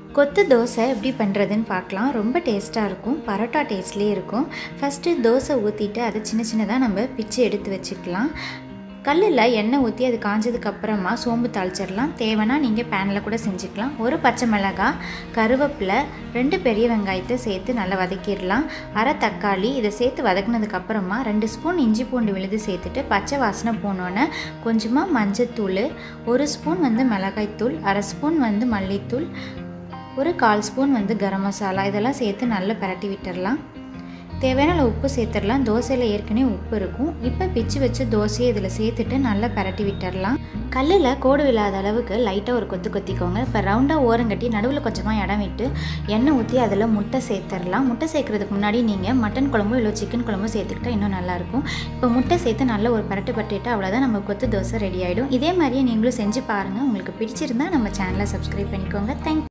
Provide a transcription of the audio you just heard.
கொத்து தோசை எப்படி பண்ணுறதுன்னு பார்க்கலாம் ரொம்ப டேஸ்ட்டாக இருக்கும் பரோட்டா டேஸ்ட்லேயே இருக்கும் ஃபஸ்ட்டு தோசை ஊற்றிட்டு அதை சின்ன சின்னதாக நம்ம பிச்சு எடுத்து வச்சுக்கலாம் கல்லில் எண்ணெய் ஊற்றி அது காஞ்சதுக்கு அப்புறமா சோம்பு தாளிச்சிடலாம் தேவைன்னா நீங்கள் பேனில் கூட செஞ்சுக்கலாம் ஒரு பச்சை மிளகாய் கருவேப்பிலை ரெண்டு பெரிய வெங்காயத்தை சேர்த்து நல்லா வதக்கிடலாம் அரை தக்காளி இதை சேர்த்து வதக்குனதுக்கு அப்புறமா ரெண்டு ஸ்பூன் இஞ்சி பூண்டு விழுது சேர்த்துட்டு பச்சை வாசனை போனோன்னே கொஞ்சமாக மஞ்சத்தூள் ஒரு ஸ்பூன் வந்து மிளகாய்த்தூள் அரை ஸ்பூன் வந்து மல்லித்தூள் ஒரு கால் ஸ்பூன் வந்து கரம் மசாலா இதெல்லாம் சேர்த்து நல்லா பரட்டி விட்டுடலாம் தேவையான அளவு உப்பு சேர்த்துடலாம் தோசையில் ஏற்கனவே உப்பு இருக்கும் இப்போ பிச்சு வச்சு தோசையை இதில் சேர்த்துட்டு நல்லா பரட்டி விட்டுடலாம் கல்லில் கோடு இல்லாத அளவுக்கு லைட்டாக ஒரு கொத்து கொத்திக்கோங்க இப்போ ரவுண்டாக ஓரங்கட்டி நடுவில் கொஞ்சமாக இடம் விட்டு எண்ணெய் ஊற்றி அதில் முட்டை சேர்த்துடலாம் முட்டை சேர்க்குறதுக்கு முன்னாடி நீங்கள் மட்டன் குழம்பு இல்லை சிக்கன் குழம்பு சேர்த்துக்கிட்டா இன்னும் நல்லாயிருக்கும் இப்போ முட்டை சேர்த்து நல்லா ஒரு பரட்டு பரட்டிட்டு அவ்வளோதான் நம்ம கொத்து தோசை ரெடி ஆகிடும் இதே மாதிரியே நீங்களும் செஞ்சு பாருங்கள் உங்களுக்கு பிடிச்சிருந்தா நம்ம சேனலை சப்ஸ்கிரைப் பண்ணிக்கோங்க தேங்க்